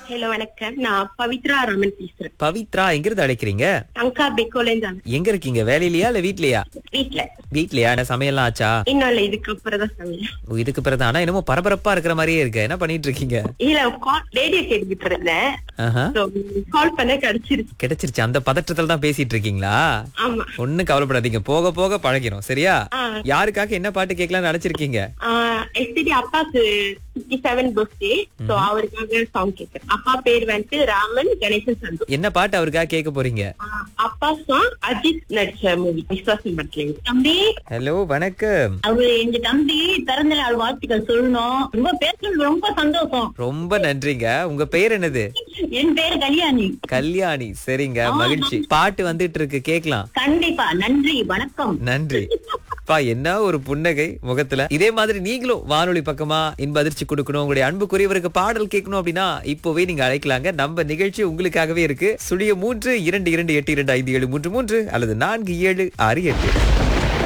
Hello வணக்கம் நான் பவித்ரா ராமன் பேசுறேன் பவித்ரா எங்கிருந்து அழைக்கிறீங்க அங்கா பெக்கோலேருந்து எங்க இருக்கீங்க வேலையிலயா இல்ல வீட்லயா வீட்ல வீட்லயா என்ன சமையல்லாம் ஆச்சா இன்னும் இல்ல இதுக்கு அப்புறம் தான் சமையல் ஓ, இதுக்கு பிறகு ஆனா என்னமோ பரபரப்பா இருக்கிற மாதிரியே இருக்கு என்ன பண்ணிட்டு இருக்கீங்க இல்ல கால் ரேடியோ கேட்டுக்கிட்டு இருந்தேன் ஆஹா. கால் பண்ண கிடைச்சிருச்சு கிடைச்சிருச்சு அந்த பதற்றத்துல தான் பேசிட்டு இருக்கீங்களா ஆமா ஒண்ணும் கவலைப்படாதீங்க போக போக பழகிறோம் சரியா ஆ. யாருக்காக என்ன பாட்டு கேட்கலாம்னு நினைச்சிருக்கீங்க எஸ்டிடி அப்பாக்கு பிப்டி செவன் பர்த்டே சோ அவருக்காக சாங் கேட்கிறேன் அப்பா பேர் வந்துட்டு ராமன் கணேசன் சந்து என்ன பாட்டு அவருக்காக கேட்க போறீங்க ஆ, அப்பா சாங் அஜித் நடிச்ச மூவி விஸ்வாசம் பட்லேங்க தம்பி ஹலோ வணக்கம் அவரு எங்க தம்பி பிறந்த நாள் வாழ்த்துக்கள் சொல்லணும் ரொம்ப பேசுறது ரொம்ப சந்தோஷம் ரொம்ப நன்றிங்க உங்க பேர் என்னது என் பேரு கல்யாணி கல்யாணி சரிங்க மகிழ்ச்சி பாட்டு வந்துட்டு இருக்கு கேக்கலாம் கண்டிப்பா நன்றி வணக்கம் நன்றி பா என்ன ஒரு புன்னகை முகத்துல இதே மாதிரி நீங்களும் வானொலி பக்கமா இன்ப அதிர்ச்சி கொடுக்கணும் உங்களுடைய அன்புக்குரியவருக்கு பாடல் கேட்கணும் அப்படின்னா இப்போவே நீங்க அழைக்கலாங்க நம்ம நிகழ்ச்சி உங்களுக்காகவே இருக்கு சுழிய மூன்று இரண்டு இரண்டு எட்டு இரண்டு ஐந்து ஏழு மூன்று மூன்று அல்லது நான்கு ஏழு ஆறு எட்டு